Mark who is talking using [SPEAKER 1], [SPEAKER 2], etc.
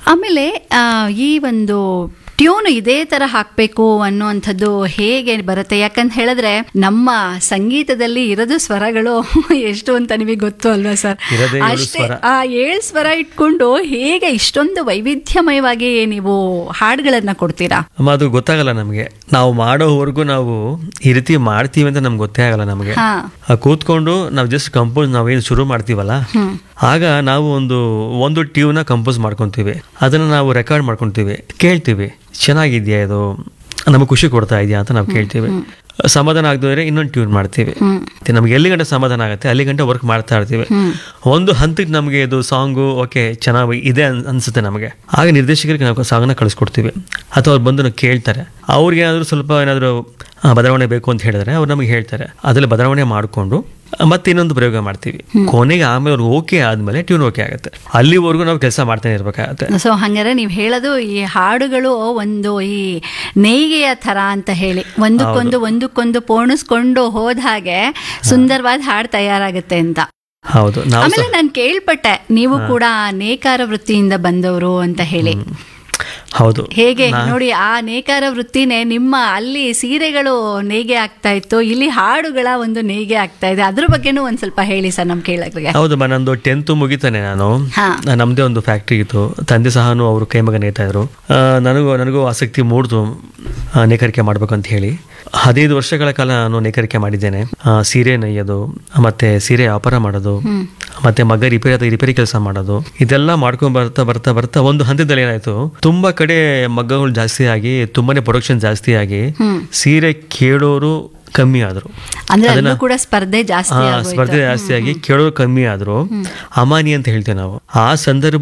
[SPEAKER 1] ಆಮೇಲೆ ಆ, ಈ ಒಂದು ಟ್ಯೂನ್ ಇದೇ ತರ ಹಾಕ್ಬೇಕು ಅನ್ನುವಂಥದ್ದು ಹೇಗೆ ಬರುತ್ತೆ ಯಾಕಂತ ಹೇಳಿದ್ರೆ ನಮ್ಮ ಸಂಗೀತದಲ್ಲಿ ಇರೋದು ಸ್ವರಗಳು ಎಷ್ಟು ಅಂತ ನಿಮಗೆ ಗೊತ್ತು ಅಲ್ವಾ ಸರ್
[SPEAKER 2] ಇರೋದೇ ಏಳು
[SPEAKER 1] ಅಷ್ಟೇ
[SPEAKER 2] ಸ್ವರ.
[SPEAKER 1] ಆ ಏಳು ಸ್ವರ ಇಟ್ಕೊಂಡು ಹೇಗೆ ಇಷ್ಟೊಂದು ವೈವಿಧ್ಯಮಯವಾಗಿ ನೀವು ಹಾಡುಗಳನ್ನ ಕೊಡ್ತೀರಾ
[SPEAKER 2] ಅಮ್ಮ ಅದು ಗೊತ್ತಾಗಲ್ಲ ನಮಗೆ ನಾವು ಮಾಡೋವರೆಗೂ ನಾವು ಈ ರೀತಿ ಮಾಡ್ತೀವಿ ಅಂತ ನಮ್ಗೆ ಗೊತ್ತೇ ಆಗಲ್ಲ ನಮಗೆ
[SPEAKER 1] ಹಾ
[SPEAKER 2] ಆ ಕೂತ್ಕೊಂಡು ನಾವು ಜಸ್ಟ್ ಕಂಪೋಸ್ ನಾವೇನು ಶುರು ಮಾಡ್ತೀವಲ್ಲ ಆಗ ನಾವು ಒಂದು ಒಂದು ಟ್ಯೂನ ಕಂಪೋಸ್ ಮಾಡ್ಕೊತೀವಿ ಅದನ್ನ ನಾವು ರೆಕಾರ್ಡ್ ಮಾಡ್ಕೊತೀವಿ ಕೇಳ್ತೀವಿ ಚೆನ್ನಾಗಿದ್ಯಾ ಇದು ನಮಗೆ ಖುಷಿ ಕೊಡ್ತಾ ಇದೆಯಾ ಅಂತ ನಾವು ಕೇಳ್ತೀವಿ ಸಮಾಧಾನ ಆಗದ್ರೆ ಇನ್ನೊಂದು ಟ್ಯೂನ್ ಮಾಡ್ತೀವಿ ಮತ್ತೆ ನಮ್ಗೆ ಎಲ್ಲಿ ಗಂಟೆ ಸಮಾಧಾನ ಆಗುತ್ತೆ ಅಲ್ಲಿ ಗಂಟೆ ವರ್ಕ್ ಮಾಡ್ತಾ ಇರ್ತೀವಿ ಒಂದು ಹಂತಕ್ಕೆ ನಮಗೆ ಇದು ಸಾಂಗು ಓಕೆ ಚೆನ್ನಾಗಿ ಇದೆ ಅನ್- ಅನ್ಸುತ್ತೆ ನಮಗೆ ಆಗ ನಿರ್ದೇಶಕರಿಗೆ ನಾವು ಸಾಂಗ್ನ ಕಳಿಸ್ಕೊಡ್ತೀವಿ ಅಥವಾ ಅವ್ರು ಬಂದು ನಾವು ಕೇಳ್ತಾರೆ ಅವ್ರಿಗೆ ಏನಾದರೂ ಸ್ವಲ್ಪ ಏನಾದರೂ ಬದಲಾವಣೆ ಬೇಕು ಅಂತ ಹೇಳಿದ್ರೆ ಅವ್ರು ನಮಗೆ ಹೇಳ್ತಾರೆ ಅದರಲ್ಲಿ ಬದಲಾವಣೆ ಮಾಡಿಕೊಂಡು ಮತ್ತೆ ಇನ್ನೊಂದು ಪ್ರಯೋಗ ಮಾಡ್ತೀವಿ ಕೊನೆಗೆ ಆಮೇಲೆ ಅವ್ರಿಗೆ ಓಕೆ ಆದ್ಮೇಲೆ ಟ್ಯೂನ್ ಓಕೆ ಆಗುತ್ತೆ ಅಲ್ಲಿವರೆಗೂ ನಾವು ಕೆಲಸ ಮಾಡ್ತಾನೆ ಇರ್ಬೇಕಾಗತ್ತೆ
[SPEAKER 1] ಸೊ ಹಂಗಾರೆ ನೀವು ಹೇಳೋದು ಈ ಹಾಡುಗಳು ಒಂದು ಈ ನೇಯ್ಗೆಯ ಥರ ಅಂತ ಹೇಳಿ ಒಂದಕ್ಕೊಂದು ಒಂದಕ್ಕೊಂದು ಪೋಣಿಸ್ಕೊಂಡು ಹೋದ ಹಾಗೆ ಸುಂದರವಾದ ಹಾಡು ತಯಾರಾಗುತ್ತೆ ಅಂತ
[SPEAKER 2] ಹೌದು ನಾವು
[SPEAKER 1] ಆಮೇಲೆ ನಾನು ಕೇಳ್ಪಟ್ಟೆ ನೀವು ಕೂಡ ನೇಕಾರ ವೃತ್ತಿಯಿಂದ ಬಂದವರು ಅಂತ ಹೇಳಿ
[SPEAKER 2] ಹೌದು
[SPEAKER 1] ಹೇಗೆ ನೋಡಿ ಆ ನೇಕಾರ ವೃತ್ತಿನೇ ನಿಮ್ಮ ಅಲ್ಲಿ ಸೀರೆಗಳು ನೇಯ್ಗೆ ಆಗ್ತಾ ಇತ್ತು ಇಲ್ಲಿ ಹಾಡುಗಳ ಒಂದು ನೇಯ್ಗೆ ಆಗ್ತಾ ಇದೆ ಅದ್ರ ಬಗ್ಗೆನೂ ಒಂದ್ ಸ್ವಲ್ಪ ಹೇಳಿ ಸರ್ ನಮ್ ಕೇಳಕ್ರಿಗೆ
[SPEAKER 2] ಹೌದಮ್ಮ ನಂದು ಟೆಂತ್ ಮುಗಿತಾನೆ ನಾನು
[SPEAKER 1] ಹಾ.
[SPEAKER 2] ನಮ್ಮದೇ ಒಂದು ಫ್ಯಾಕ್ಟ್ರಿ ಇತ್ತು ತಂದೆ ಸಹನು ಅವರು ಕೈಮಗ ನೇಯ್ತಾ ಇದ್ರು ಆ, ನನಗೂ ನನಗೂ ಆಸಕ್ತಿ ಮೂಡ್ತು ಆ, ನೇಕಾರಿಕೆ ಮಾಡ್ಬೇಕು ಅಂತ ಹೇಳಿ ಹದಿನೈದು ವರ್ಷಗಳ ಕಾಲ ನಾನು ನೇಕಾರಿಕೆ ಮಾಡಿದ್ದೇನೆ ಆ, ಸೀರೆ ನೇಯ್ಯೋದು ಮತ್ತೆ ಸೀರೆ ವ್ಯಾಪಾರ ಮಾಡೋದು ಮತ್ತೆ ಮಗ ರಿಪೇರಿ ಅಥವಾ ರಿಪೇರಿ ಕೆಲಸ ಮಾಡೋದು ಇದೆಲ್ಲ ಮಾಡ್ಕೊಂಡ್ ಬರ್ತಾ ಬರ್ತಾ ಬರ್ತಾ ಒಂದು ಹಂತದಲ್ಲಿ ಏನಾಯ್ತು ತುಂಬಾ ಕಡೆ ಮಗ್ಗಗಳು ಜಾಸ್ತಿ ಆಗಿ ತುಂಬಾನೇ ಪ್ರೊಡಕ್ಷನ್ ಜಾಸ್ತಿ ಆಗಿ ಸೀರೆ ಕೇಳೋರು ಕಮ್ಮಿ ಆದ್ರು
[SPEAKER 1] ಅಂದ್ರೆ ಅಲ್ಲೂ ಕೂಡ ಸ್ಪರ್ಧೆ ಜಾಸ್ತಿ
[SPEAKER 2] ಆ,
[SPEAKER 1] ಆಗೋಯ್ತು
[SPEAKER 2] ಸ್ಪರ್ಧೆ ಜಾಸ್ತಿ ಆಗಿ ಕೇಳೋರು ಕಮ್ಮಿ ಆದ್ರು ಅಮಾನಿ ಅಂತ ಹೇಳ್ತೇವೆ ನಾವು ಆ ಸಂದರ್ಭ